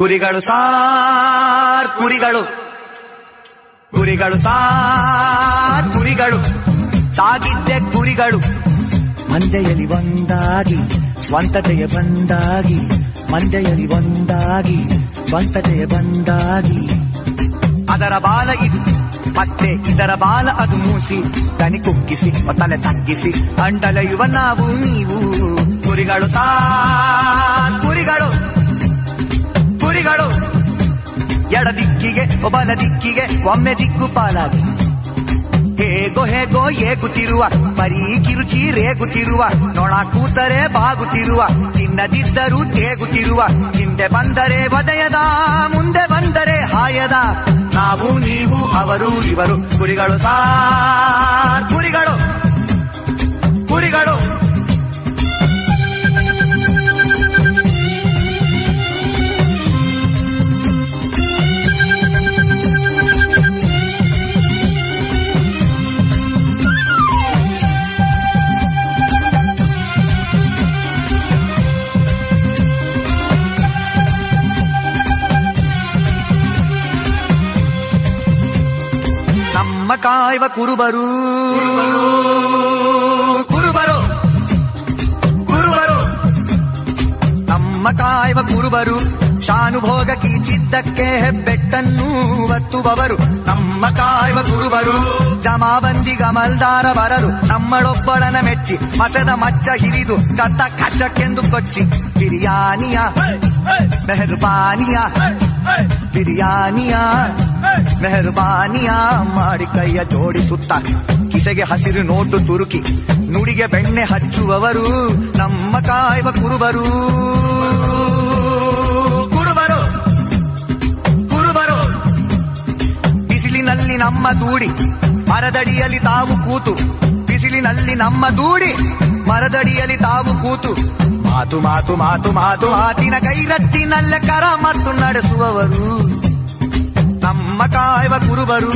ಕುರಿಗಳು ಸಾರ್ ಕುರಿಗಳು ಕುರಿಗಳು ಸಾರ್ ಕುರಿಗಳು ಸಾಗಿದ್ದೆ ಕುರಿಗಳು ಮಂದೆಯಲ್ಲಿ ಒಂದಾಗಿ ಸ್ವಂತತೆಯ ಬಂದಾಗಿ ಮಂದೆಯಲ್ಲಿ ಒಂದಾಗಿ ಸ್ವಂತತೆಯ ಬಂದಾಗಿ ಅದರ ಬಾಲ ಇದು ಮತ್ತೆ ಇದರ ಬಾಲ ಅದು ಮೂಸಿ ದನಿ ಕುಗ್ಗಿಸಿ ತಲೆ ತಗ್ಗಿಸಿ ಅಂಡಲೆಯುವ ನಾವು ನೀವು ಕುರಿಗಳು ಸಾ ಕುರಿಗಳು ಕುರಿಗಳು ಎಡ ದಿಕ್ಕಿಗೆ ಬಲ ದಿಕ್ಕಿಗೆ ಒಮ್ಮೆ ದಿಕ್ಕು ಪಾಲಾಗಿ ಹೇಗೋ ಹೇಗೋ ಏಗುತ್ತಿರುವ ಬರೀ ಕಿರುಚಿ ರೇಗುತ್ತಿರುವ ನೊಣ ಕೂತರೆ ಬಾಗುತ್ತಿರುವ ತಿನ್ನದಿದ್ದರೂ ತೇಗುತ್ತಿರುವ ಹಿಂದೆ ಬಂದರೆ ವದಯದ ಮುಂದೆ ಬಂದರೆ ಹಾಯದ ನಾವು ನೀವು ಅವರು ಇವರು ಕುರಿಗಳು ಸಾ ಕುರಿಗಳು ಕುರಿಗಳು ನಮ್ಮ ಕಾಯುವ ಕುರುಬರು ಕುರುಬರು ಕುರುಬರು ನಮ್ಮ ಕಾಯುವ ಕುರುಬರು ಶಾನುಭೋಗ ಕೀಚಿದ್ದಕ್ಕೆ ಹೆಬ್ಬೆಟ್ಟನ್ನು ಒತ್ತುವವರು ನಮ್ಮ ಕಾಯುವ ಕುರುಬರು ಜಮಾಬಂದಿ ಗಮಲ್ದಾರ ಬರರು ನಮ್ಮಳೊಬ್ಬಳನ ಮೆಚ್ಚಿ ಮಸದ ಮಚ್ಚ ಹಿರಿದು ಕತ್ತ ಕಚ್ಚಕ್ಕೆಂದು ಕೊಚ್ಚಿ ಬಿರಿಯಾನಿಯ ಮೆಹರ್ಬಾನಿಯ ಬಿರಿಯಾನಿಯ ಮೆಹರ್ಬಾನಿಯ ಮಾಡಿ ಕೈಯ ಜೋಡಿಸುತ್ತ ಕಿಸೆಗೆ ಹಸಿರು ನೋಟು ತುರುಕಿ ನುಡಿಗೆ ಬೆಣ್ಣೆ ಹಚ್ಚುವವರು ನಮ್ಮ ಕಾಯುವ ಕುರುಬರು ಕುರುಬರು ಕುರುಬರು ಬಿಸಿಲಿನಲ್ಲಿ ನಮ್ಮ ದೂಡಿ ಮರದಡಿಯಲ್ಲಿ ತಾವು ಕೂತು ಬಿಸಿಲಿನಲ್ಲಿ ನಮ್ಮ ದೂಡಿ ಮರದಡಿಯಲ್ಲಿ ತಾವು ಕೂತು ಮಾತು ಮಾತು ಮಾತು ಮಾತು ಮಾತಿನ ಕೈರಟ್ಟಿನಲ್ಲ ಕರ ಮತ್ತು ನಡೆಸುವವರು ನಮ್ಮ ಕಾಯುವ ಕುರುಬರು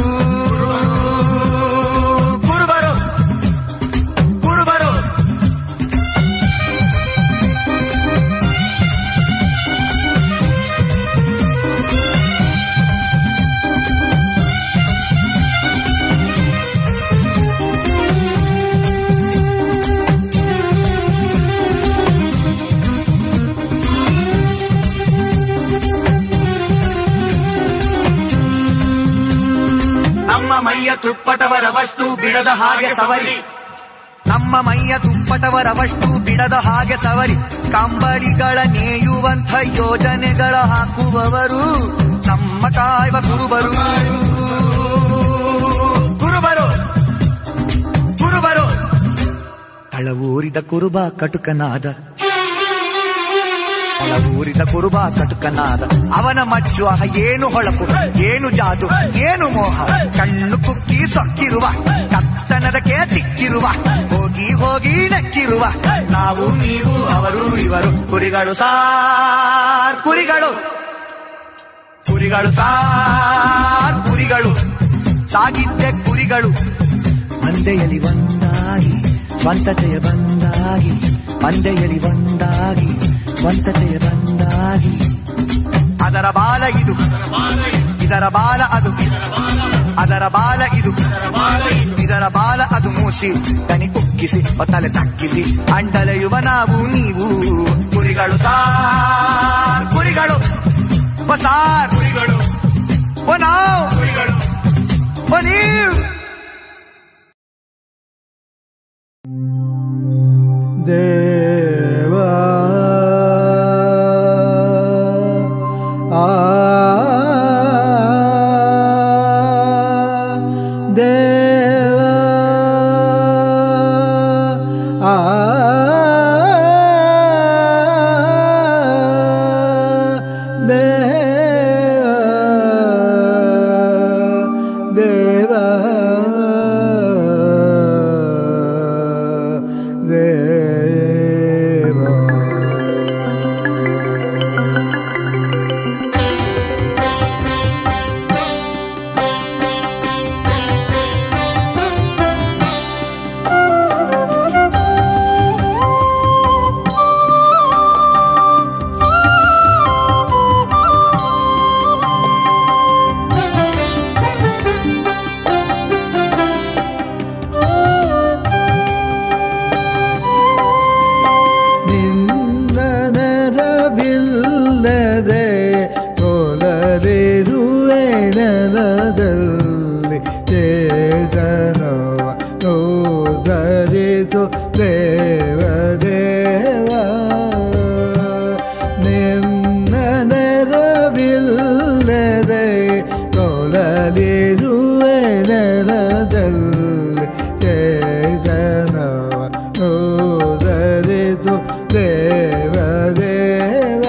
ಕುರುಬರು ಕುರುಬರು ನಮ್ಮ ಮೈಯ ತುಪ್ಪಟವರವಷ್ಟು ಬಿಡದ ಹಾಗೆ ಸವರಿ ನಮ್ಮ ಮೈಯ ತುಪ್ಪಟವರವಷ್ಟು ಬಿಡದ ಹಾಗೆ ಸವರಿ ಕಂಬಳಿಗಳ ನೇಯುವಂಥ ಯೋಜನೆಗಳ ಹಾಕುವವರು ನಮ್ಮ ಕಾಯುವ ಕುರುಬರು ಕುರುಬರು ಕುರುಬರು ತಳವೂರಿದ ಕುರುಬ ಕಟುಕನಾದ ಊರಿದ ಕುರುಬ ಕಟುಕನಾದ ಅವನ ಮಚ್ಚು ಆಹ ಏನು ಹೊಳಪು ಏನು ಜಾದು ಏನು ಮೋಹ ಕಣ್ಣು ಕುಕ್ಕಿ ಸೊಕ್ಕಿರುವ ಕತ್ತನದಕ್ಕೆ ತಿಕ್ಕಿರುವ ಹೋಗಿ ಹೋಗಿ ನಕ್ಕಿರುವ ನಾವು ನೀವು ಅವರು ಇವರು ಕುರಿಗಳು ಸಾರ್ ಕುರಿಗಳು ಕುರಿಗಳು ಸಾರ್ ಕುರಿಗಳು ಸಾಗಿದ್ದೆ ಕುರಿಗಳು ಮಂದೆಯಲ್ಲಿ ಒಂದಾಗಿ ಸ್ವಂತತೆಯ ಬಂದಾಗಿ ಮಂದೆಯಲ್ಲಿ ಒಂದಾಗಿ ಸ್ವಂತತೆಯ ಬಂದಾಗಿ ಅದರ ಬಾಲ ಇದು ಇದರ ಬಾಲ ಅದು ಅದರ ಬಾಲ ಇದು ಇದರ ಬಾಲ ಅದು ಮೂಸಿ ದನಿ ಕುಕ್ಕಿಸಿ ತಲೆ ತಕ್ಕಿಸಿ ಅಂಡಲೆಯುವ ನಾವು ನೀವು ಕುರಿಗಳು ಸಾರ್ ಕುರಿಗಳು ಓ ಸಾರ್ ಕುರಿಗಳು ಓ ನಾವು ಕುರಿಗಳು ಓ ನೀವು ದೇವಾ ಆ ದೇವಾ ಆ ದೇವಾ ನೆಲದಲ್ಲಿ ಚೇತನವ ನೋದರಿಸು ದೇವ ದೇವ ನಿನ್ನ ನೆರವಿಲ್ಲದೆ ತೊಳಲಿರುವೆ ನೆಲದಲ್ಲಿ ಚೇತನವ ನೋದರಿಸು ದೇವ ದೇವ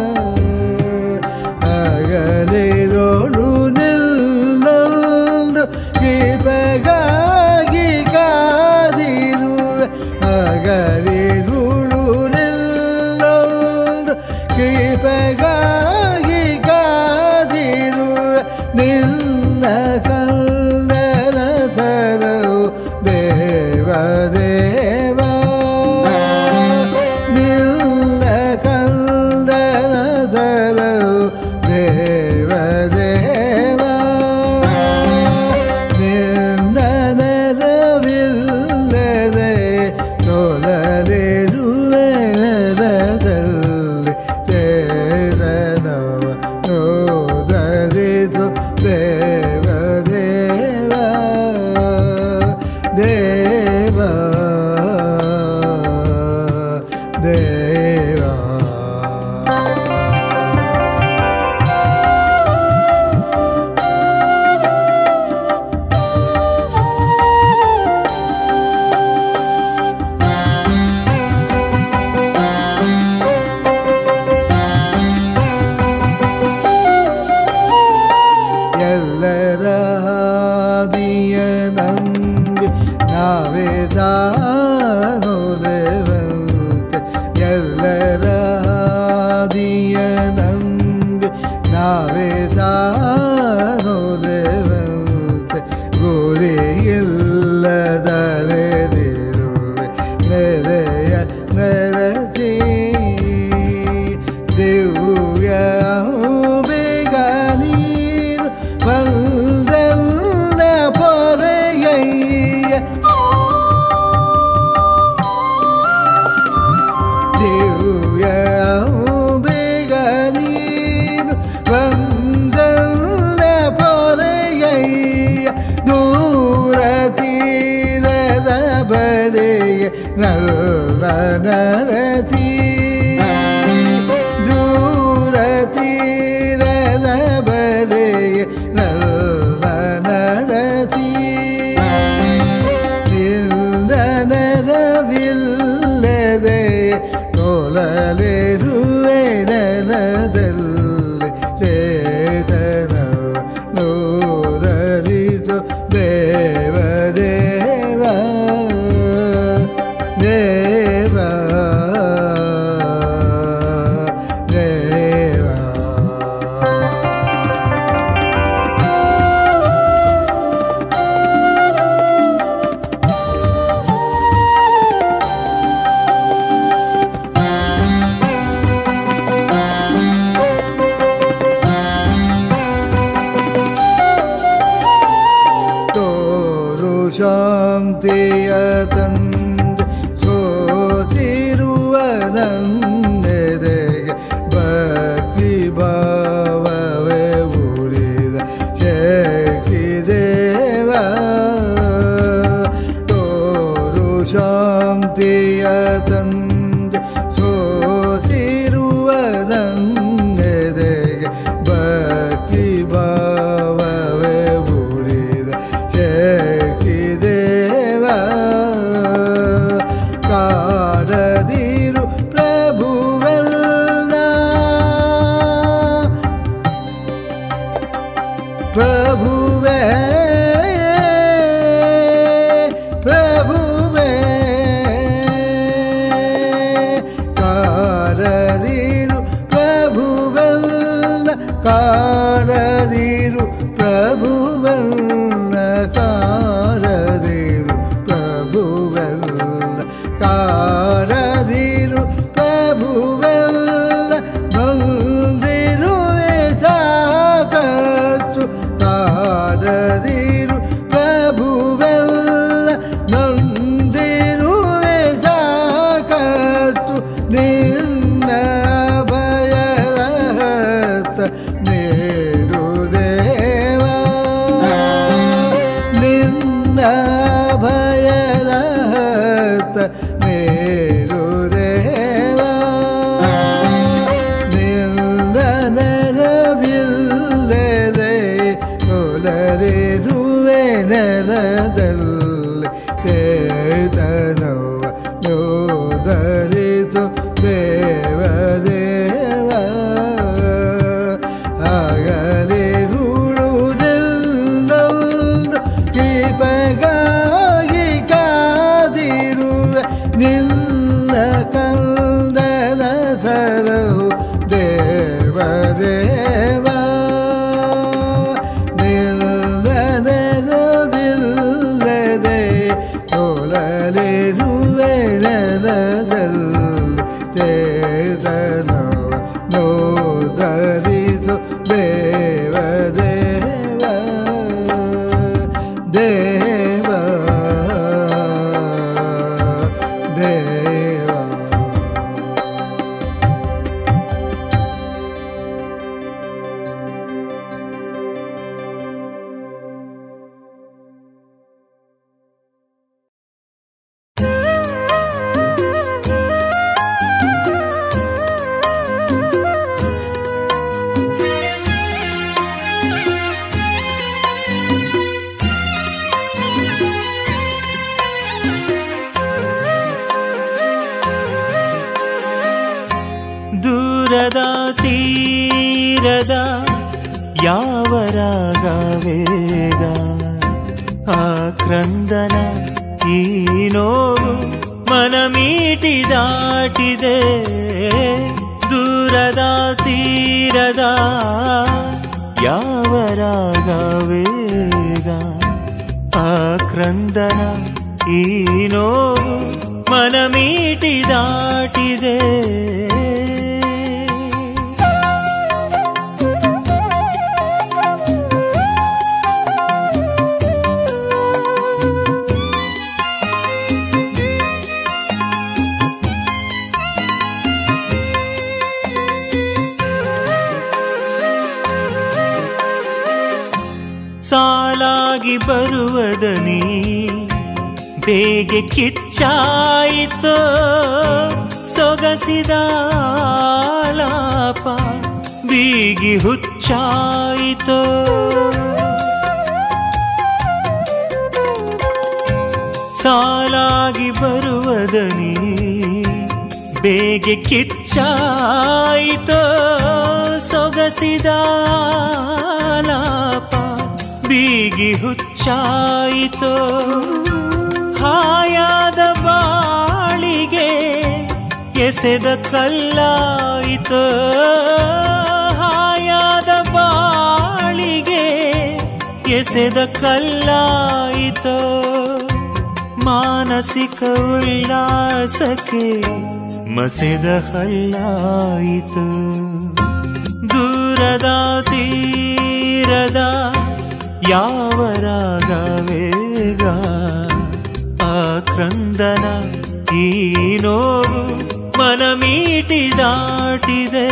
ಅಗಲಿರೋಳು ನಿಲ್ಲೊಂದು ಕೃಪೆಗಾಗಿ ಕಾದಿರುವೆ ಅಗಲಿರುಳು ನಿಲ್ಲೊಂದು ಕೃಪೆಗಾಗಿ ಕಾದಿರುವೆ ನಿನ್ನ ಕಲ್ಲರ ಸರವು ದೇವ ದೇವ ನಿನ್ನ ಕಂದನ ಸಲವು ದೇವ ದೇವ ನಿನ್ನ ನೆರವಿಲ್ಲದೆ ತೊಳಲಿರುವೆ ನೆಲದಲ್ಲಿ ಚೇತನವ ನೋದರಿಸು ದೇವ ದೇವ ದೇವ ದೇವ ಎಲ್ಲರ ಹಾದಿಯ ನಂಬಿ ನಾವೇ ದಾನೋಲೆವಂತೆ ಎಲ್ಲರ ಹಾದಿಯ ನಂಬಿ ನಾವೇ ದಾನೋಲೆವಂತೆ ಗುರಿಯಿಲ್ಲದರೆದಿರುವೆ ನೆರೆಯ ನೆರಸಿ ದಿವ್ಯ ಬೇಗ ನೀರು ಬಂದನ್ನ ಪೊರೆಯಯ್ಯ ದಿವ್ಯ ಬೇಗ ನೀರು ಬಂದನ್ನ ಪೊರೆಯಯ್ಯ ದೂರ ತೀರದ ಬಲೆಯ ನಲ್ಲ ನರಸಿ ದೂರ ತೀರದ ಬಲೆಯ ನಲ್ಲ ನರಸಿ ನಿಲ್ಲ ನೆರವಿಲ್ಲದೆ ತೊಳಲಿರುವೆ ನೆಲದಲ್ಲಿ ಚೇತನ ನೋದರಿಸು ದೇವ ದೇವ ದೇವ ದೇವ ತೋರು ಶಾಂತಿಯ ತಂದೆ ಸೋತಿರುವ ನನ್ನೆದೆಗೆ ಭಕ್ತಿ ಭಾವವೇ ಉಳಿದ ಶಕ್ತಿ ದೇವ ತೋರು ಶಾಂತಿಯ ತಂದೆ ಸೋತಿರುವ ನನ್ನೆದೆಗೆ ಭಕ್ತಿ ಭಾವವೇ ಉಳಿದ ಶಕ್ತಿ ದೇವ ಕಾಡದಿರು ಪ್ರಭುವಲ್ಲ ಪ್ರಭುವೇ ಪ್ರಭುವೇ ಕಾಡದಿರು ಪ್ರಭುವಲ್ಲ ಕಾಡದಿರು ಪ್ರಭುವಲ್ಲ ಕಾಡದಿರು ಪ್ರಭುವಲ್ಲ ಕಾಡದಿರು ಪ್ರಭುವಲ್ಲ ಬಂದಿರುವೆ ಸಾಕತ್ತು ಕಾಡದಿರು ಪ್ರಭುವಲ್ಲ ನೊಂದಿರುವೆ ಸಾಕತ್ತು ನಿನ್ನ ಭಯದ ಹತ್ತ ನೀಡುದೇ ಅಗಲಿರುವೆ ನೆಲದಲ್ಲಿ ಚೇತನವ ನೋದರಿತು ದೇವ ದೇವ ಆಗಲಿರುಳು ನಿಲ್ಲೊಂದು ಕೃಪೆಗಾಗಿ ಕಾದಿರುವೆ ನಿನ್ನ ಕಂದನ ಸರವು ದೇವ ದೇವ ನಿಲ್ಲದೆ ತೊಳಲಿರುವೆ ನೆಲದಲ್ಲಿ ಚೇತನವ ನೋದರಿತು ದೇವ ದೇವ ದೇವ ದೇವ ದೂರದ ತೀರದ ಯಾವ ರಾಗ ವೇಗ ಆ ಕ್ರಂದನ ಈ ನೋವು ಮನ ಮೀಟಿ ದಾಟಿದೆ ದೂರದ ತೀರದ ಯಾವ ರಾಗ ವೇಗ ಆ ಕ್ರಂದನ ಈ ನೋವು ಮನ ಮೀಟಿ ದಾಟಿದೆ ಸಾಲಾಗಿ ಬರುವದನಿ ಬೇಗೆ ಕಿಚ್ಚಾಯಿತೋ ಸೊಗಸಿದ ಲಾಪ ಬೀಗಿ ಹುಚ್ಚಾಯಿತೋ ಸಾಲಾಗಿ ಬರುವದನಿ ಬೇಗೆ ಕಿಚ್ಚಾಯಿತೋ ಸೊಗಸಿದ ಲಾಪ ಬೀಗಿ ಹುಚ್ಚಾಯಿತೋ ಹಾಯಾದ ಬಾಳಿಗೆ ಎಸೆದ ಕಲ್ಲಾಯಿತೋ ಹಾಯಾದ ಬಾಳಿಗೆ ಎಸೆದ ಕಲ್ಲಾಯಿತೋ ಮಾನಸಿಕ ಉಲ್ಲಾಸಕ್ಕೆ ಮಸೆದ ಹಲ್ಲಾಯಿತು ದೂರದ ತೀರದ ಯಾವ ರಾಗ ವೇಗ ಆ ಕ್ರಂದನ ಈ ನೋವು ಮನ ಮೀಟಿ ದಾಟಿದೆ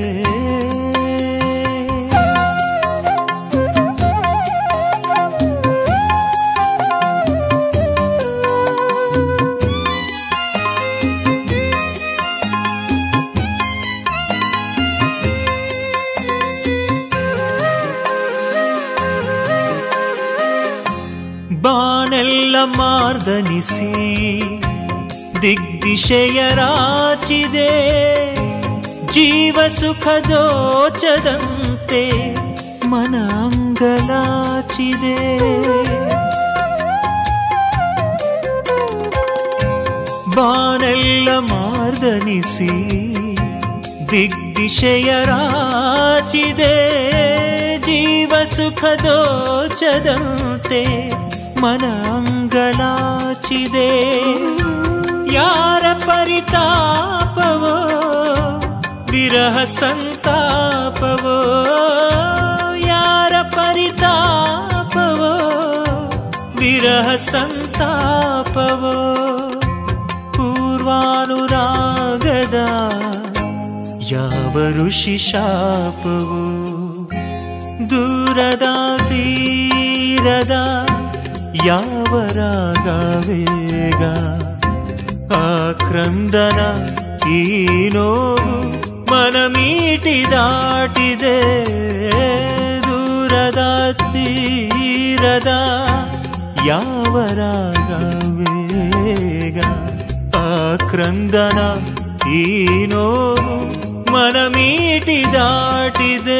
ಬಾನೆಲ್ಲ ಮಾರ್ದನಿಸಿ ದಿಗ್ದಿಶೆಯ ರಾಚಿದೆ ಜೀವ ಸುಖ ದೋಚದಂತೆ ಮನ ಅಂಗಲಾಚಿದೆ ಬಾನೆಲ್ಲ ಮಾರ್ದನಿಸಿ ದಿಗ್ದಿಶೆಯ ರಾಚಿದೆ ಜೀವ ಸುಖ ದೋಚದಂತೆ ಮನ ಅಂಗಲಾಚಿದೆ ಯಾರ ಪರಿತಾಪವೋ ವಿರಹ ಸಂತಾಪವೋ ಯಾರ ಪರಿತಾಪವೋ ವಿರಹ ಸಂತಾಪವೋ ಪೂರ್ವಾನುರಾಗದ ಯಾವ ಋಷಿ ಶಾಪವೋ ದೂರದ ತೀರದ ಯಾವ ರಾಗ ವೇಗ ಆ ಕ್ರಂದನ ಈ ನೋವು ಮನ ಮೀಟಿ ದಾಟಿದೆ ದೂರದ ತೀರದ ತೀರದ ಯಾವ ರಾಗವೇಗ ಆ ಕ್ರಂದನ ಈ ನೋವು ಮನ ಮೀಟಿ ದಾಟಿದೆ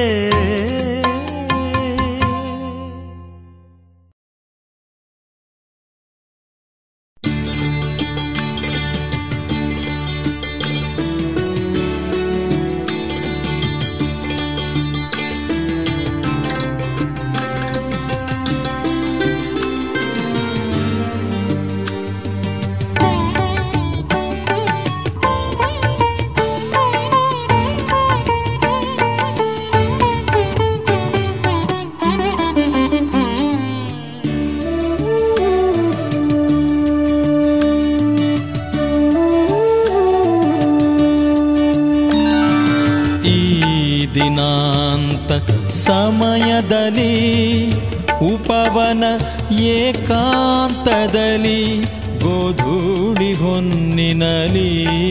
ಈ ದಿನಾಂತ ಸಮಯದಲ್ಲಿ ಉಪವನ ಏಕಾಂತದಲ್ಲಿ ಗೋಧೂಳಿ ಹೊನ್ನಿನಲಿ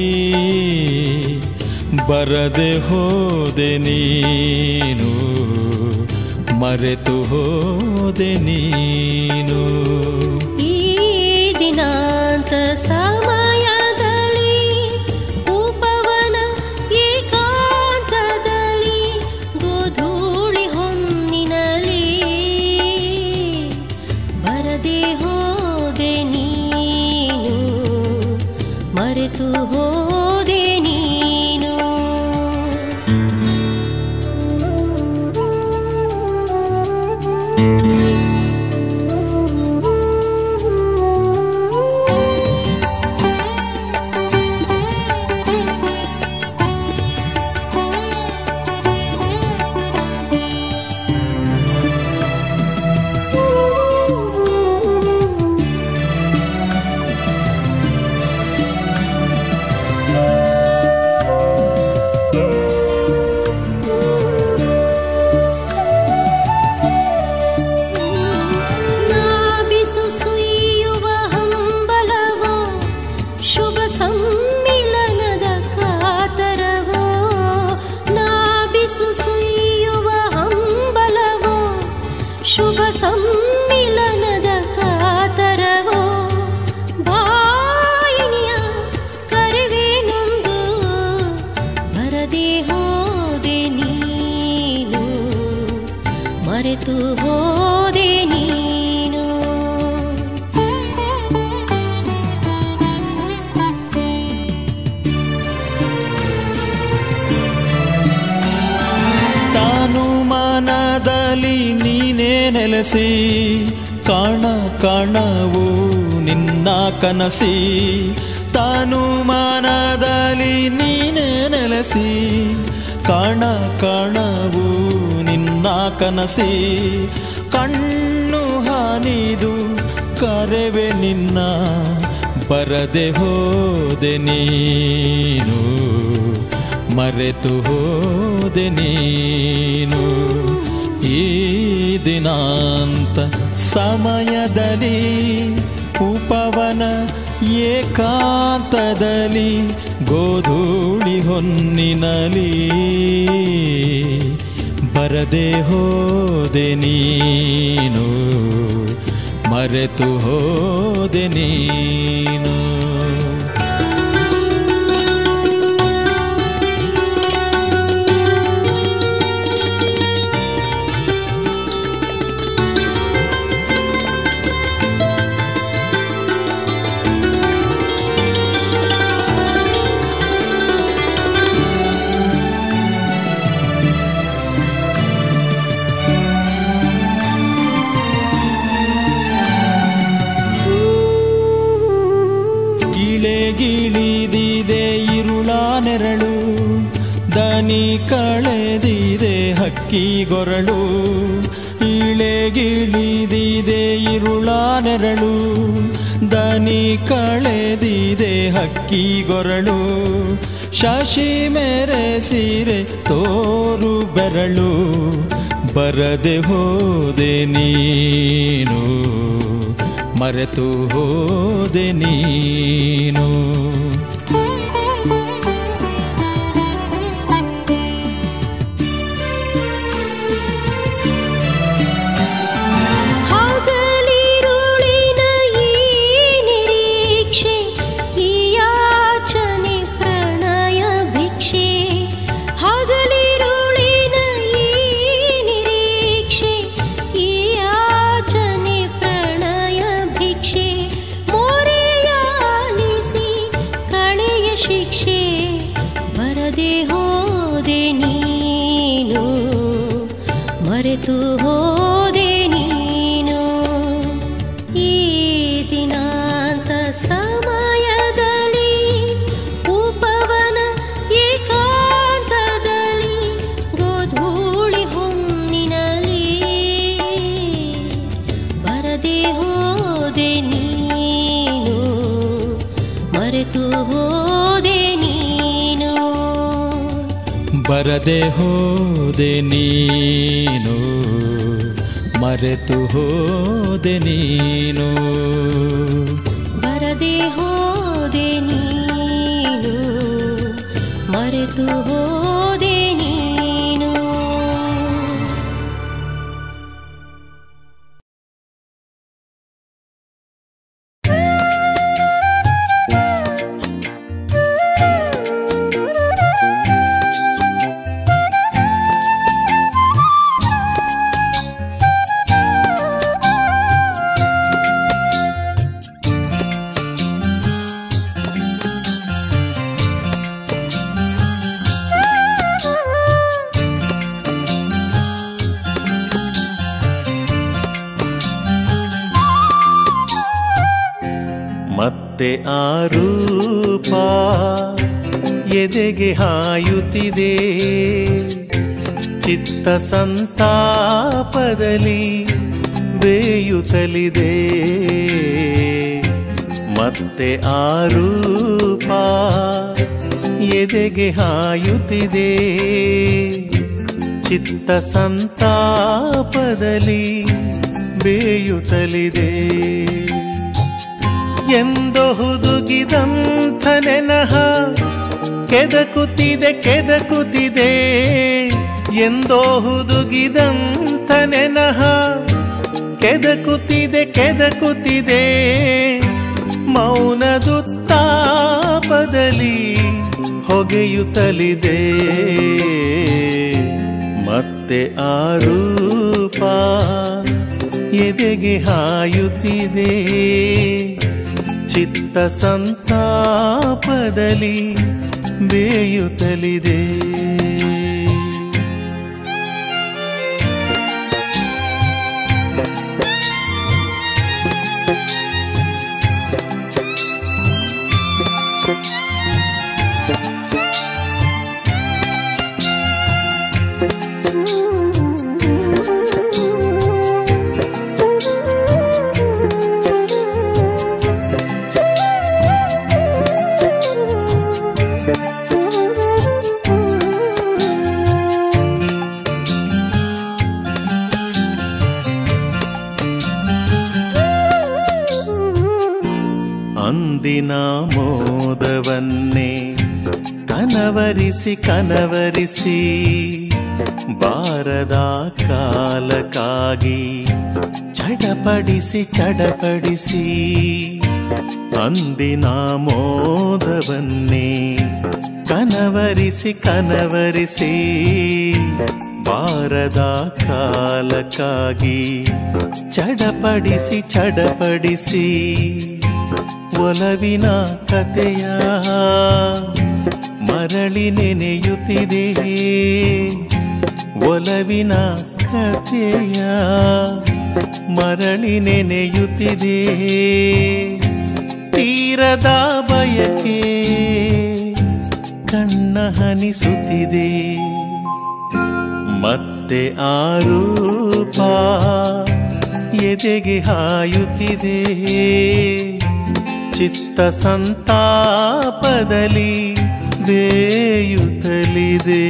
ಬರದೆ ಹೋದೆ ನೀನು ಮರೆತು ಹೋದೆ ನೀನು ಈ ದಿನಾಂತ ಸಮಯದಲ್ಲಿ ಉಪವನ ಏಕಾಂತದಲ್ಲಿ ಗೋಧೂಳಿ ಹೊನ್ನಿನಲಿ ಬರದೆ ಹೋದೆ ನೀನು ಮರೆತು ಹೋದೆ ನೀನು ನಾಬಿಸು ಸುಯ್ಯುವ ಹಂಬಲವೋ ಶುಭ ಸಮ್ಮಿಲನದ ಕಾತರವೋ ನಾಬಿಸು ಸುಯ್ಯುವ ಹಂಬಲವೋ ಶುಭ ಸಮ್ಮಿಲನದ ಕಾತರವೋ ಬಾಯಿನಿಯ ಕರೆವೇನೊಂದು ಬರದೆ ಹೋದೆ ನೀನು ಮರೆತು ಹೋದೆ ನೀನು ತಾನು ಮನದಲ್ಲಿ ನೀನೇ ನೆಲೆಸಿ ಕಾಣ ಕಾಣವು ನಿನ್ನ ಕನಸಿ ತಾನು ಮನದಲ್ಲಿ ನೀನೇ ನೆಲೆಸಿ ಕಾಣ ಕಾಣವು ನಿನ್ನ ಕನಸಿ ಕಣ್ಣು ಹಾನಿದು ಕರೆವೆ ನಿನ್ನ ಬರದೆ ಹೋದೆ ನೀನು ಮರೆತು ಹೋದೆ ನೀನು ಈ ದಿನಾಂತ ಸಮಯದಲ್ಲಿ ಉಪವನ ಏಕಾಂತದಲ್ಲಿ ಗೋಧೂಳಿ ಹೊನ್ನಿನಲಿ ಬರದೆ ಹೋದೆ ನೀನು ಮರೆತು ಹೋದೆ ನೀನು ಇಳೆಗಿಳಿದಿದೆ ಇರುಳ ನೆರಳು ದನಿ ಕಳೆದಿದೆ ಹಕ್ಕಿ ಗೊರಳು ಇಳೆಗಿಳಿದಿದೆ ಇರುಳ ನೆರಳು ದನಿ ಕಳೆದಿದೆ ಹಕ್ಕಿ ಗೊರಳು ಶಶಿ ಮೆರೆಸಿರೆ ತೋರು ಬೆರಳು ಬರದೆ ಹೋದೆ ನೀನು ಮರೆತು ಹೋದೆ ನೀನು ಹೋದೆ ನೀನು ಈ ದಿನಾಂತ ಸಮಯದಲ್ಲಿ ಉಪವನ ಏಕಾಂತದಲ್ಲಿ ಗೋಧೂಳಿ ಹೊನ್ನಿನಲ್ಲಿ ಬರದೆ ಹೋದೆ ನೀನು ಮರೆತು ಹೋದೆ ನೀನು ಬರದೆ ಹೋದೆ ನೀನು ಮರೆತು ಹೋದೆ ನೀನು ಬರದೆ ಹೋದೆ ನೀನು ಮರೆತು ಹೋದೆ ನೀನು ಮತ್ತೆ ಆ ರೂಪ ಎದೆಗೆ ಹಾಯುತ್ತಿದೆ ಚಿತ್ತ ಸಂತಾಪದಲ್ಲಿ ಬೇಯುತ್ತಲಿದೆ ಮತ್ತೆ ಆ ರೂಪ ಎದೆಗೆ ಹಾಯುತ್ತಿದೆ ಚಿತ್ತ ಸಂತಾಪದಲ್ಲಿ ಬೇಯುತ್ತಲಿದೆ ಎಂದೋ ಹುದುಗಿದಂಥ ನೆನಹ ಕೆದಕುತ್ತಿದೆ ಕೆದಕುತ್ತಿದೆ ಎಂದೋ ಹುದುಗಿದಂಥ ನೆನಹ ಕೆದಕುತ್ತಿದೆ ಕೆದಕುತ್ತಿದೆ ಮೌನದುತ್ತಾಪದಲ್ಲಿ ಹೊಗೆಯುತ್ತಲಿದೆ ಮತ್ತೆ ಆ ರೂಪ ಎದೆಗೆ ಹಾಯುತ್ತಿದೆ ಚಿತ್ತ ಸಂತಾಪದಲ್ಲಿ ಬೇಯುತ್ತಲಿದೆ ಅಂದಿನ ಮೋದವನ್ನೇ ಕನವರಿಸಿ ಕನವರಿಸಿ ಬಾರದ ಕಾಲಕ್ಕಾಗಿ ಚಡಪಡಿಸಿ ಚಡಪಡಿಸಿ ಅಂದಿನ ಮೋದವನ್ನೇ ಕನವರಿಸಿ ಕನವರಿಸಿ ಬಾರದ ಕಾಲಕ್ಕಾಗಿ ಚಡಪಡಿಸಿ ಚಡಪಡಿಸಿ ಒಲವಿನ ಕಥೆಯ ಮರಳಿ ನೆನೆಯುತ್ತಿದೆ ಒಲವಿನ ಕಥೆಯ ಮರಳಿ ನೆನೆಯುತ್ತಿದೆ ತೀರದ ಬಯಕೆ ಕಣ್ಣ ಹನಿಸುತ್ತಿದೆ ಮತ್ತೆ ಆ ರೂಪ ಎದೆಗೆ ಹಾಯುತ್ತಿದೆ ಚಿತ್ತ ಸಂತಾಪದಲ್ಲಿ ಬೇಯುತ್ತಲಿದೆ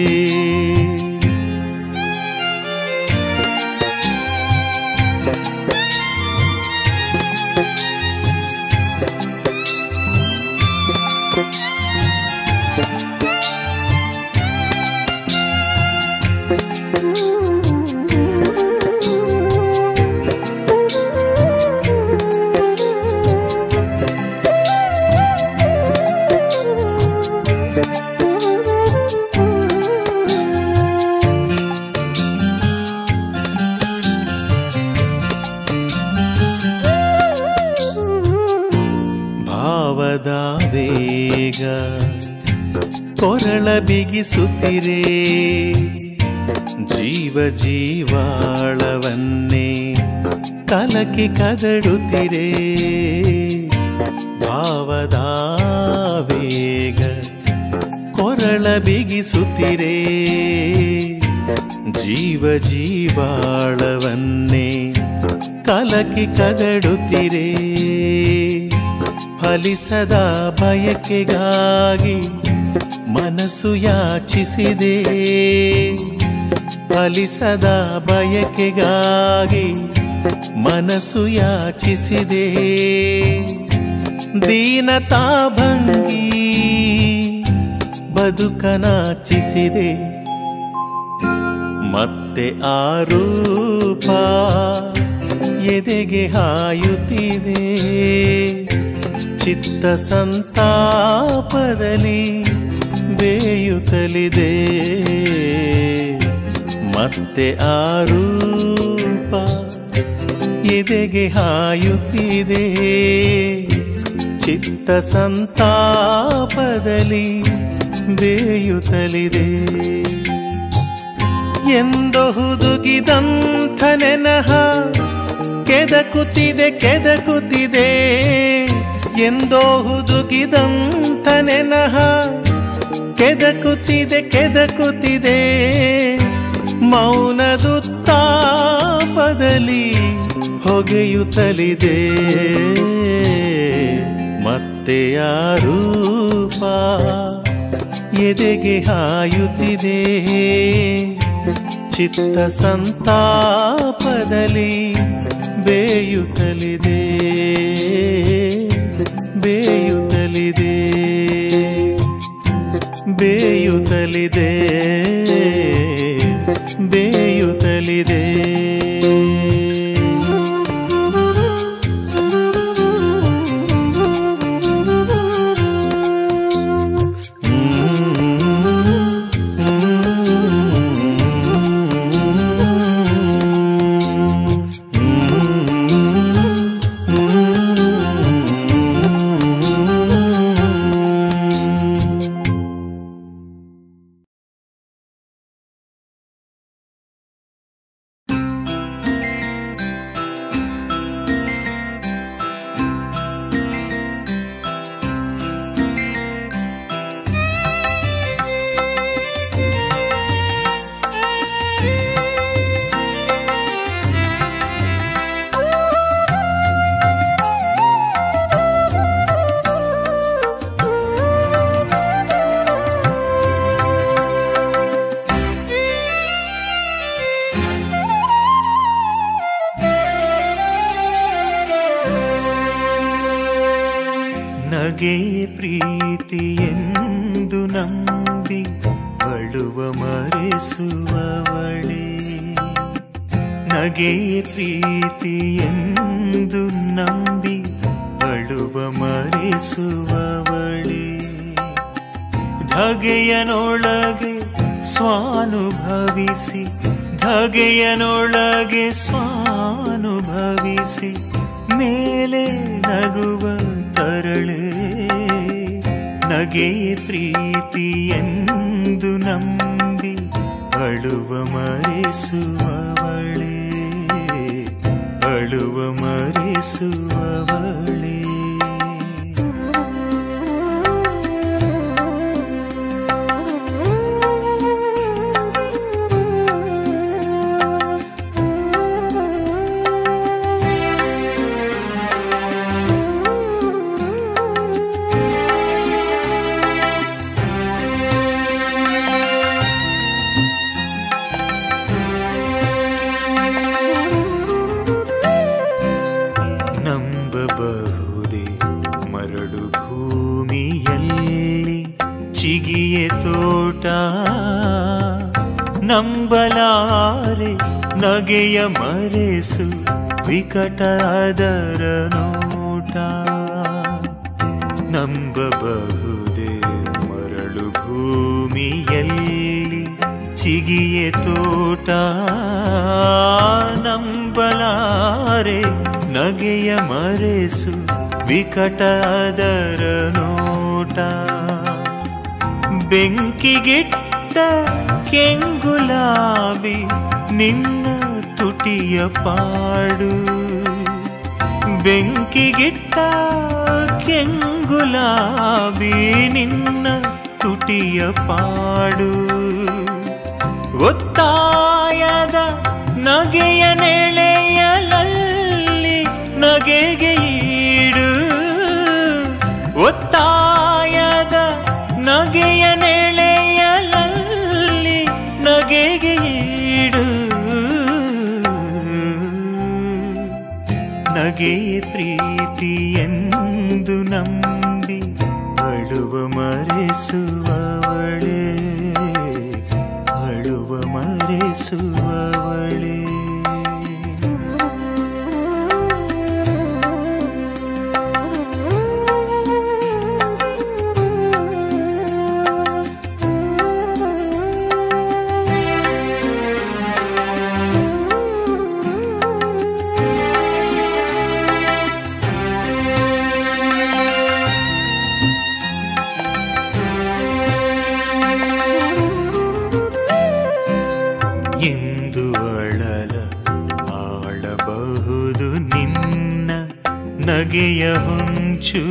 ಭಾವದ ವೇಗ ಕೊರಳ ಬಿಗಿಸುತ್ತಿರೆ ಜೀವ ಜೀವಾಳವನ್ನೇ ಕಲಕಿ ಕದಡುತ್ತಿರೇ ಭಾವದ ವೇಗ ಕೊರಳ ಬಿಗಿಸುತ್ತಿರೇ ಜೀವ ಜೀವಾಳವನ್ನೇ ಕಲಕಿ ಕದಡುತ್ತಿರೇ ಫಲಿಸದ ಬಯಕೆಗಾಗಿ ಮನಸ್ಸು ಯಾಚಿಸಿದೆ ಫಲಿಸದ ಬಯಕೆಗಾಗಿ ಮನಸ್ಸು ಯಾಚಿಸಿದೆ ದೀನತಾ ಭಂಗಿ ಬದುಕನಾಚಿಸಿದೆ ಮತ್ತೆ ಆ ರೂಪ ಎದೆಗೆ ಹಾಯುತ್ತಿದೆ ಚಿತ್ತ ಸಂತಾಪದಲ್ಲಿ ಬೇಯುತ್ತಲಿದೆ ಮತ್ತೆ ಆ ರೂಪ ಎದೆಗೆ ಹಾಯುತ್ತಿದೆ ಚಿತ್ತ ಸಂತಾಪದಲ್ಲಿ ಬೇಯುತ್ತಲಿದೆ ಎಂದೋ ಹುದುಗಿದಂಥ ನೆನಹ ಕೆದಕುತ್ತಿದೆ ಕೆದಕುತ್ತಿದೆ ಎಂದೋ ಹುದುಗಿದಂಥ ನೆನಹ ಕೆದಕುತ್ತಿದೆ ಕೆದಕುತ್ತಿದೆ ಮೌನದುತ್ತಾಪದಲ್ಲಿ ಹೊಗೆಯುತ್ತಲಿದೆ ಮತ್ತೆ ಆ ರೂಪ ಎದೆಗೆ ಹಾಯುತ್ತಿದೆ ಚಿತ್ತ ಸಂತಾಪದಲ್ಲಿ ಬೇಯುತ್ತಲಿದೆ ಬೇಯುತ್ತಲಿದೆ ಬೇಯುತ್ತಲಿದೆ ಬೇಯುತ್ತಲಿದೆ ನಗೆ ಪ್ರೀತಿ ಎಂದು ನಂಬಿ ಬಳುವ ಮರೆಸುವವಳೆ ನಗೆ ಪ್ರೀತಿ ಎಂದು ನಂಬಿ ಬಳುವ ಮರೆಸುವವಳೆ ಧಗೆಯನೊಳಗೆ ಸ್ವಾನುಭವಿಸಿ ಧಗೆಯನೊಳಗೆ ಸ್ವಾನುಭವಿಸಿ ಮೇಲೆ ನಗುವ ತರಳೆ ನಗೆ ಪ್ರೀತಿ ಎಂದು ನಂಬಿ ಅಳುವ ಮರೆಸುವವಳೆ ಅಳುವ ಮರೆಸುವವಳೆ ನಂಬಬಹುದೇ ಮರಳು ಭೂಮಿಯಲ್ಲಿ ಚಿಗಿಯೆ ತೋಟ ನಂಬಲಾರೆ ನಗೆಯ ಮರೆಸು ವಿಕಟ ಅದರ ನೋಟ ನಂಬಬಹುದೇ ಮರಳು ಭೂಮಿಯಲ್ಲಿ ಚಿಗಿಯೆ ತೋಟ ನಂಬಲಾರೆ ನಗೆಯ ಮರೆಸು ವಿಕಟ ಅದರ ನೋಟ ಬೆಂಕಿಗಿಟ್ಟ ಬೆಂಕಿಗಿಟ್ಟ ಕೆಂಗುಲಾಬಿ ನಿನ್ನ ತುಟಿಯ ಪಾಡು ಬೆಂಕಿಗಿಟ್ಟ ಕೆಂಗುಲಾಬಿ ನಿನ್ನ ತುಟಿಯ ಪಾಡು ಒತ್ತಾಯದ ನಗೆಯ ನೆಳೆಯಲಲ್ಲಿ ನಗೆಗೆ ಈಡು ಒತ್ತಾಯದ ನಗೆಯ ನೆಳೆಯಲಲ್ಲಿ ನಗೆಗೆ ಈಡು ನಗೆಯ ಪ್ರೀತಿ ಎಂದು ನಂಬಿ ಅಳುವ ಮರೆಸುವವಳೇ ಅಳುವ ಮರೆಸುವವಳೇ ಎಂದು ಅಳಲ ಆಳಬಹುದು ನಿನ್ನ ನಗೆಯ ಹೊಂಚು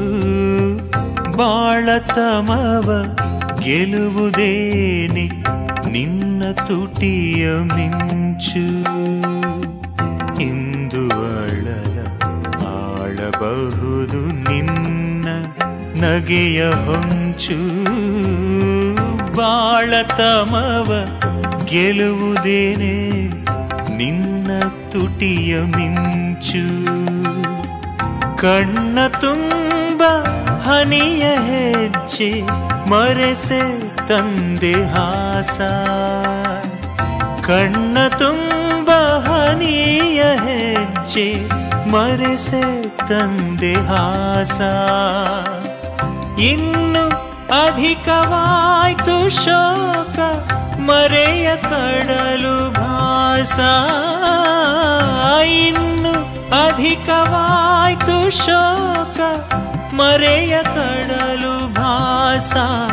ಬಾಳತಮವ ಗೆಲುವುದೇನೆ ನಿನ್ನ ತುಟಿಯ ಮಿಂಚು ಎಂದು ಅಳಲ ಆಳಬಹುದು ನಿನ್ನ ನಗೆಯ ಹೊಂಚು ಬಾಳತಮವ ಗೆಲುವುದೇನೆ ನಿನ್ನ ತುಟಿಯ ಮಿಂಚು ಕಣ್ಣ ತುಂಬ ಹನಿಯ ಹೆಜ್ಜೆ ಮರೆಸೆ ತಂದೆ ಹಾಸ ಕಣ್ಣ ತುಂಬ ಹನಿಯ ಹೆಜ್ಜೆ ಮರೆಸೆ ತಂದೆ ಹಾಸ ಇನ್ನು ಅಧಿಕವಾಯ್ತು ಶೋಕ ಮರೆಯ ಕಡಲು ಭಾಸ ಇನ್ನು ಅಧಿಕವಾಯ್ತು ಶೋಕ ಮರೆಯ ಕಡಲು ಭಾಸ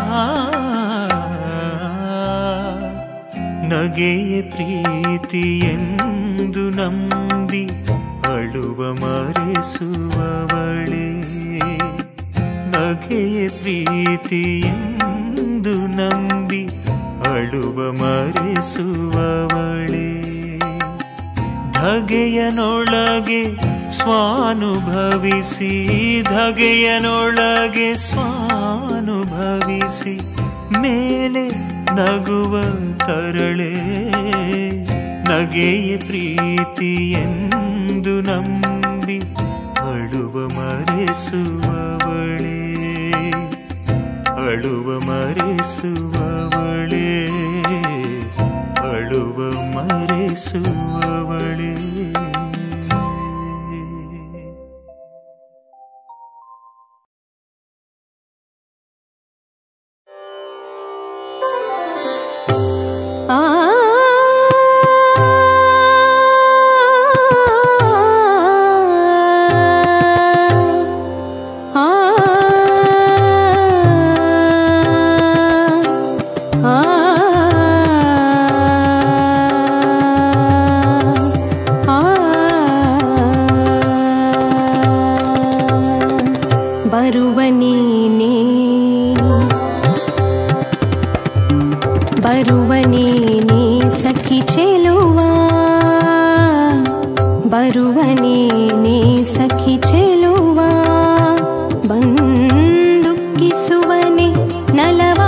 ನಗೆಯ ಪ್ರೀತಿ ಎಂದು ನಂಬಿ ಅಳುವ ಮರೆಸುವವಳೇ ನಗೆಯ ಪ್ರೀತಿ ಎಂದು ನಂಬಿ ಅಳುವ ಮರೆಸುವವಳೇ ಧಗೆಯನೊಳಗೆ ಸ್ವಾನುಭವಿಸಿ ಧಗೆಯನೊಳಗೆ ಸ್ವಾನುಭವಿಸಿ ಮೇಲೆ ನಗುವ ತರಳೆ ನಗೆಯ ಪ್ರೀತಿ ಎಂದು ನಂಬಿ ಅಳುವ ಮರೆಸುವವಳೇ ಅಳುವ ಮರೆಸುವವಳೇ ಅಳುವ ಮರೆಸುವವಳೇ ಆ ಆ ಬರುವ ನೀನೇ ಬರುವ ನೀನೇ ಸಖಿ ಚೆಲುವ ಬರುವ ನೀನೇ ಸಖಿ ಚೆಲುವ ಬಂದು ಕಿಸುವನೆ ನಲವಾ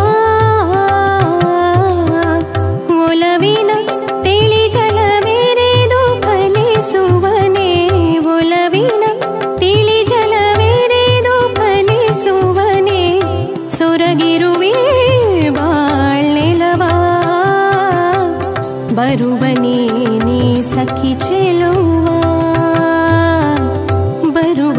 ಒಲವಿನ ತಿಳಿ ಜಲವೆರೆದು ಫಲಿಸುವನೆ ಒಲವಿನ ತಿಳಿ ಜಲವೆರೆದು ಫಲಿಸುವನೆ ಸೊರಗಿರುವೆ ಬಾಳೆಲವಾ ಬರುವನೇ ನೀ ಸಖಿ ಚೆಲುವ ಬರುವ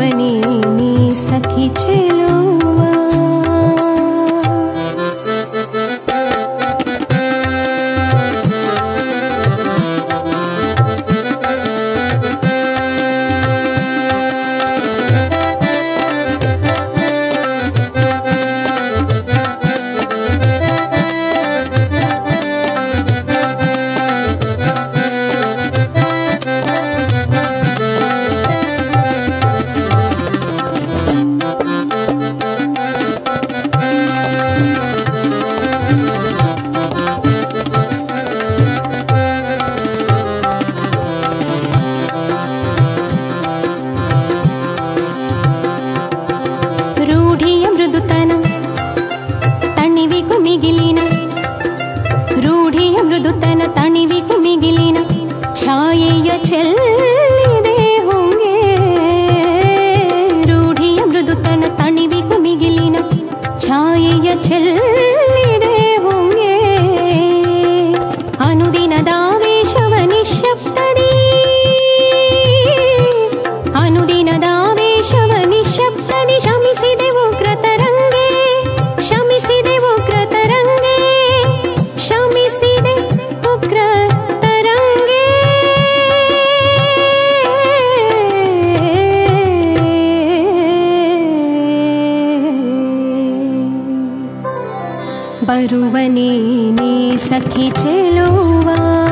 ಬರುವನೇ ನೀ ಸಖಿ ಚೆಲುವ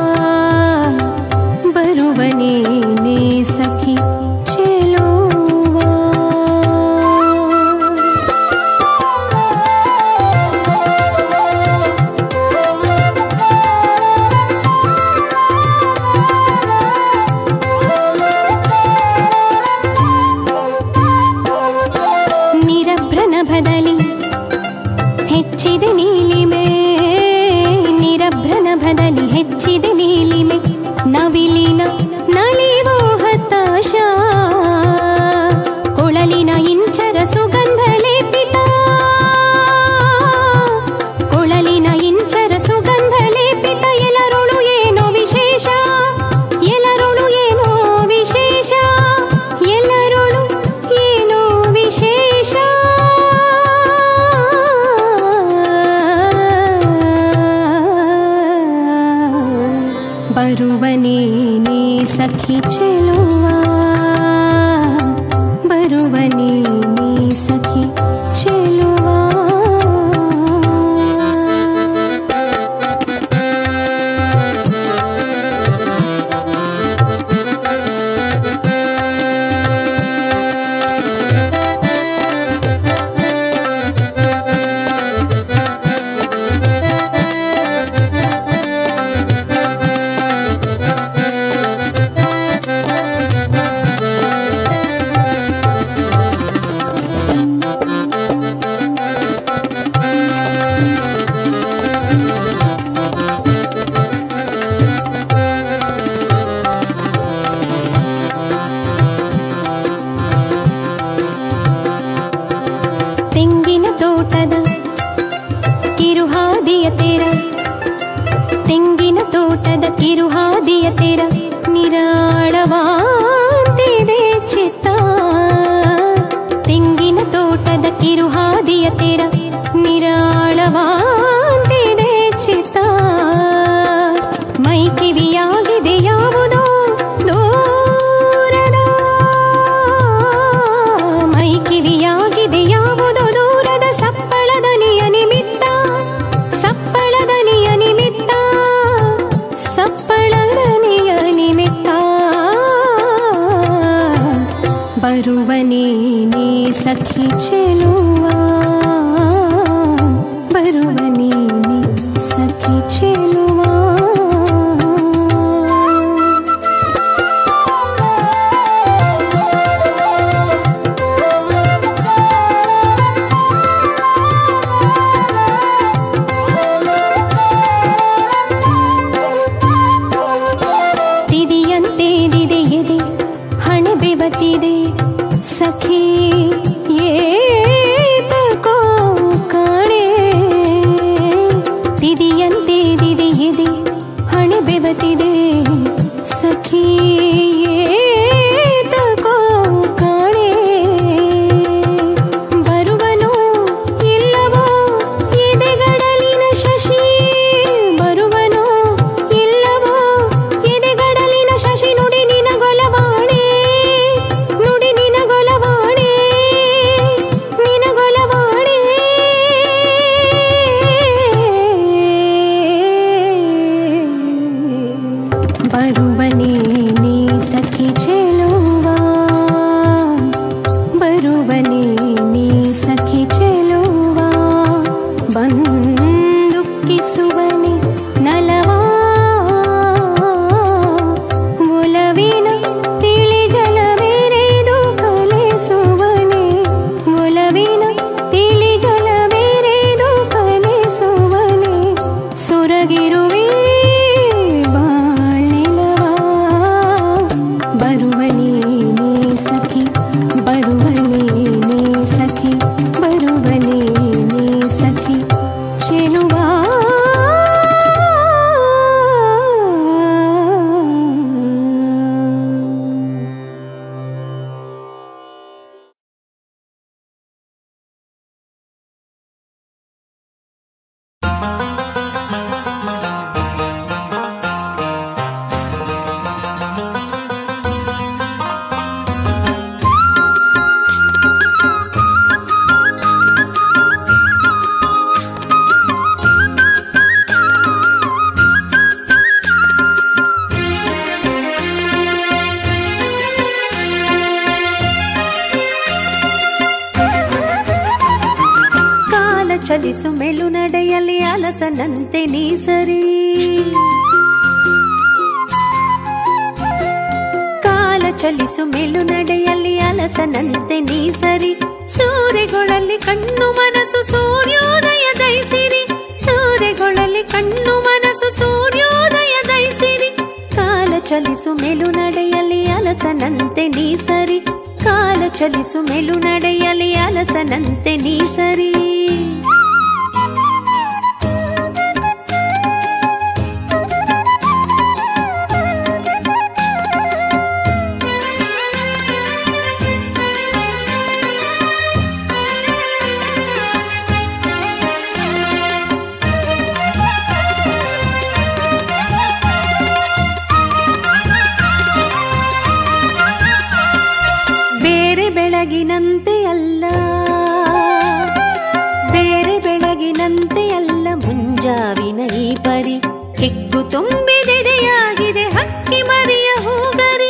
ಬರುವನೇ ನೀ ಸಖಿ ಚೆಲುವ ನಿರಭ್ರನಭದಲ್ಲಿ ಹೆಚ್ಚಿದೆ ನೀಲಿಮೆ ನಿರಭ್ರನಭದಲ್ಲಿ ಹೆಚ್ಚಿದೆ ನೀಲಿಮೆ ನವಿಲಿನ ನಲಿವೋ ಹತಾಶ ಕೊಳಲಿನ ಇಂಚರ ಸುಗಂಧ ಲೇಪಿತ ಕೊಳಲಿನ ಇಂಚರ ಸುಗಂಧ ಲೇಪಿತ ಎಲ್ಲರುಳು ಏನೋ ವಿಶೇಷ ಎಲ್ಲರುಳು ಏನೋ ವಿಶೇಷ ಎಲ್ಲರುಳು ಏನೋ ವಿಶೇಷ ಬರುವನೇ ನೀ ಸಖಿ ಚೆಲುವ ಬರುವನೇ ನೀ ಸಖಿ ಚೆಲುವ ತೆಂಗಿನ ತೋಟದ ಕಿರುಹಾದಿಯ ತೆರ ತೆಂಗಿನ ತೋಟದ ಕಿರುಹಾದಿಯ ತೆರ ನಿರಾಳವಾಂತಿದೆ ಚಿತ್ತ ತೆಂಗಿನ ತೋಟದ ಕಿರುಹಾದಿಯ ತೆರ ನಿರಾಳವಾಂತಿದೆ ಚಿತ್ತ ಮೈ ಕಿವಿಯಾಗಿದೆ ಯಾವುದೋ ದೂರದ ಮೈ ಕಿವಿಯಾಗಿದೆ ಯಾವುದೋ ದೂರದ ಸಪ್ಪಳದನಿಯ ನಿಮಿತ್ತ ಸಪ್ಪಳದನಿಯ ನಿಮಿತ್ತ ಸಪ್ಪಳದನಿಯ ನಿಮಿತ್ತ ಬರುವನೇ ನೀ ಸಖಿ ಚೆಲುವ ಬರುವನೇ ನೀ ಸಖಿ ಚೆಲುವ ತಿದಿಯಂತೆ ದಿದೆ ಎದೆ ಹಣೆ ಬೆವತಿದೆ ಸಖಿ ಏತಕೋ ಕಾಣೆ ತಿದಿಯಂತೆ ದಿದೆ ಎದೆ ಹಣೆ ಬೆವತಿದೆ ಸಖಿ ಏತಕೋ ಕಾಣೆ ಬರುವನು ಇಲ್ಲವೋ ಎದೆಗಡಲಿನ ಶಶಿ ಬರುವನು ಇಲ್ಲವೋ ಎದೆಗಡಲಿನ ಶಶಿ ನುಡಿ ನಿನಗೊಲವಾಣೆ ನುಡಿ ನಿನಗೊಲವಾಣೆ ನಿನಗೊಲವಾಣೆ ಬರುವನೇ ನೀ ಸಖಿ ಚೆಲುವ ಬರುವನೇ ನೀ ಸಖಿ ಚೆಲುವ ಬಂದುಕ್ಕಿಸುವನೆ ನಲವಾ ಒಲವಿನ ತಿಳಿ ಜಲವೇರೆದು ಕಲಿಸುವನೆ ಒಲವಿನ ತಿಳಿ ಜಲವೇರೆದು ಕಲಿಸುವನೆ ಸೊರಗಿರುವೆ ಬಾಳೆಲವಾ ಬರುವನೇ ನೀ ಸಖಿ ಬರುವನೇ ನೀ ಸಖಿ ಬರುವನೇ ನೀ ಸಖಿ ಚೆಲುವಾ ಆ ಚಲಿಸು ಮೆಲು ನಡೆಯಲಿ ಅಲಸನಂತೆ ನೀ ಸರಿ ಕಾಲ ಚಲಿಸು ಮೆಲು ನಡೆಯಲಿ ಅಲಸನಂತೆ ನೀ ಸರಿ ಸೂರೆಗೊಳಲ್ಲಿ ಕಣ್ಣು ಮನಸ್ಸು ಸೂರ್ಯೋದಯ ದಯಿಸಿರಿ ಸೂರೆಗೊಳಲ್ಲಿ ಕಣ್ಣು ಮನಸ್ಸು ಸೂರ್ಯೋದಯ ದಯಿಸಿರಿ ಕಾಲ ಚಲಿಸು ಮೆಲು ನಡೆಯಲಿ ಅಲಸನಂತೆ ನೀ ಸರಿ ಕಾಲ ಚಲಿಸು ಮೆಲು ನಡೆಯಲಿ ಅಲಸನಂತೆ ನೀ ಸರಿ ಬೇರೆ ಬೆಳಗಿನಂತೆ ಅಲ್ಲ ಬೇರೆ ಬೆಳಗಿನಂತೆ ಅಲ್ಲ ಮುಂಜಾವಿನ ಈ ಪರಿ ಹಿಗ್ಗು ತುಂಬಿದೆದೆಯಾಗಿದೆ ಹಕ್ಕಿ ಮರಿಯ ಹೂಗರಿ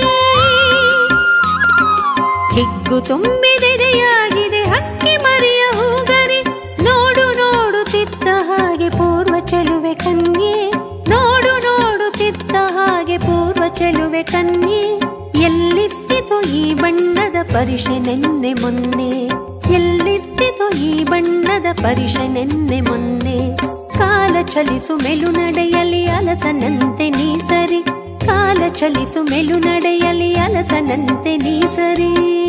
ಹಿಗ್ಗು ತುಂಬಿದೆದೆಯಾಗಿದೆ ಹಕ್ಕಿ ಮರಿಯ ಹೂಗರಿ ನೋಡು ನೋಡುತ್ತಿದ್ದ ಹಾಗೆ ಪೂರ್ವ ಚೆಲುವೆ ಕನ್ಯೆ ನೋಡು ನೋಡುತ್ತಿದ್ದ ಹಾಗೆ ಪೂರ್ವ ಚೆಲುವೆ ಕನ್ಯೆ ಎಲ್ಲಿತ್ತಿತು ಈ ಬಣ್ಣದ ಪರಿಷೆ ನೆನ್ನೆ ಮೊನ್ನೆ ಎಲ್ಲಿತ್ತಿತು ಈ ಬಣ್ಣದ ಪರಿಷೆ ನೆನ್ನೆ ಮೊನ್ನೆ ಕಾಲ ಚಲಿಸು ಮೆಲು ನಡೆಯಲಿ ಅಲಸನಂತೆ ನೀ ಸರಿ ಕಾಲ ಚಲಿಸು ಮೆಲು ನಡೆಯಲಿ ಅಲಸನಂತೆ ನೀ ಸರಿ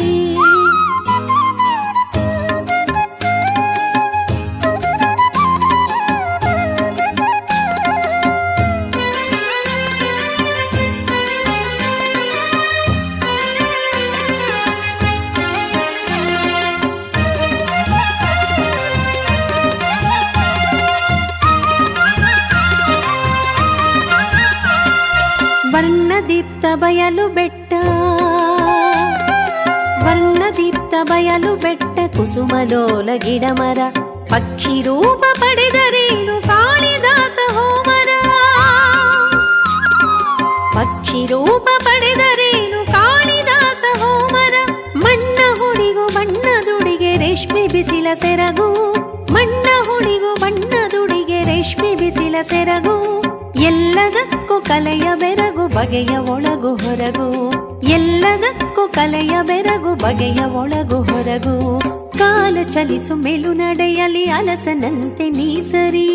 ವರ್ಣದೀಪ್ತ ಬಯಲು ಬೆಟ್ಟ ವರ್ಣದೀಪ್ತ ಬಯಲು ಬೆಟ್ಟ ಕುಸುಮಲೋಲ ಗಿಡಮರ ಪಕ್ಷಿ ರೂಪ ಪಡೆದರೇನು ಕಾಳಿದಾಸ ಹೋಮರ ಪಕ್ಷಿ ರೂಪ ಪಡೆದರೇನು ಕಾಳಿದಾಸ ಹೋಮರ ಮಣ್ಣ ಹುಡಿಗು ಬಣ್ಣದುಡಿಗೆ ರೇಷ್ಮೆ ಬಿಸಿಲ ಸೆರಗು ಮಣ್ಣ ಹುಡಿಗು ಬಣ್ಣದುಡಿಗೆ ರೇಷ್ಮೆ ಬಿಸಿಲ ಸೆರಗು ಎಲ್ಲದಕ್ಕೂ ಕಲೆಯ ಬೆರಗು ಬಗೆಯ ಒಳಗು ಹೊರಗು ಎಲ್ಲದಕ್ಕೂ ಕಲೆಯ ಬೆರಗು ಬಗೆಯ ಒಳಗು ಹೊರಗು ಕಾಲ ಚಲಿಸು ಮೆಲು ನಡೆಯಲಿ ಅಲಸನಂತೆ ನೀ ಸರಿ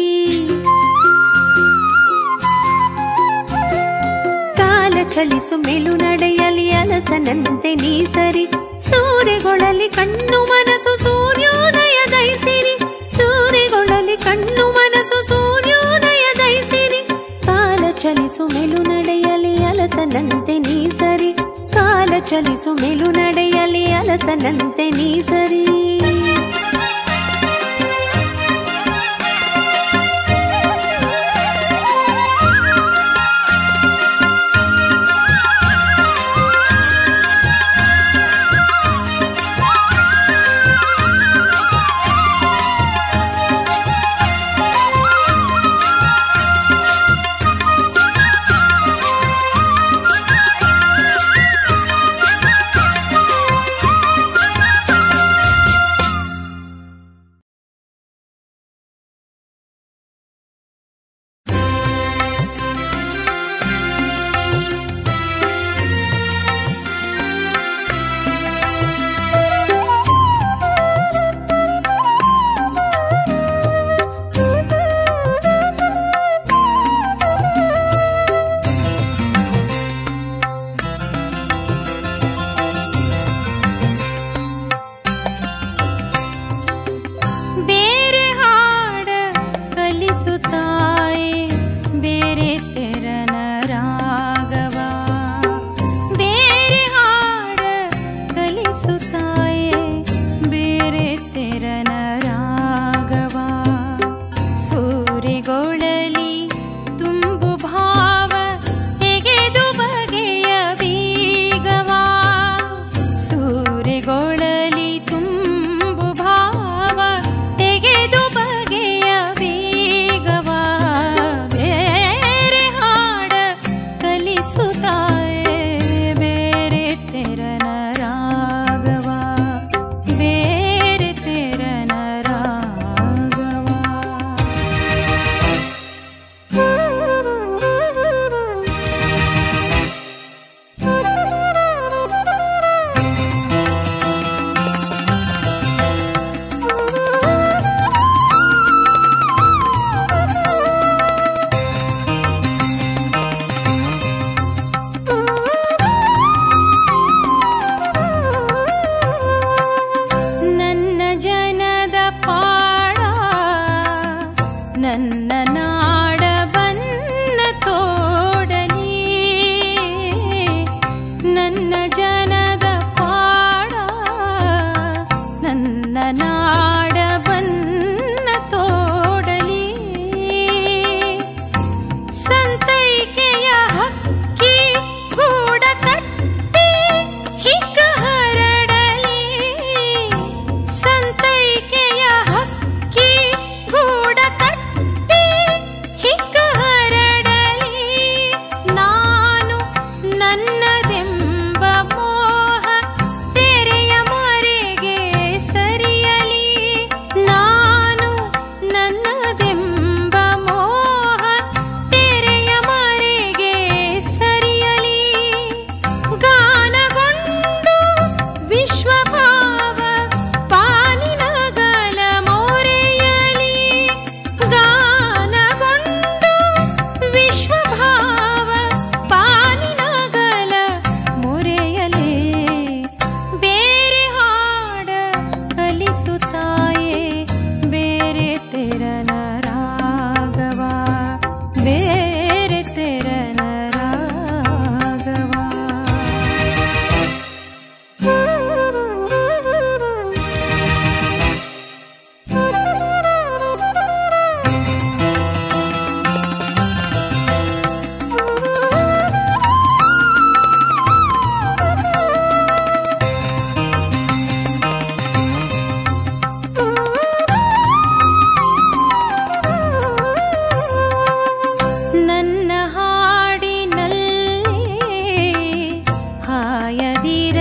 ಕಾಲ ಚಲಿಸು ಮೆಲು ನಡೆಯಲಿ ಅಲಸನಂತೆ ನೀ ಸರಿ ಸೂರೆಗೊಳಲಿ ಕಣ್ಣು ಮನಸ್ಸು ಸೂರ್ಯೋದಯ ದಯಿಸಿರಿ ಸೂರೆಗೊಳಲಿ ಕಣ್ಣು ಮನಸ್ಸು ಸೂರ್ಯೋದಯ ದಯಿಸಿರಿ ಕಾಲ ಚಲಿಸು ಮೆಲು ನಡೆಯಲಿ ಅಲಸನಂತೆ ನೀ ಸರಿ ಕಾಲ ಚಲಿಸು ಮೆಲು ನಡೆಯಲಿ ಅಲಸನಂತೆ ನೀ ಸರಿ ಕಾಯದಿರ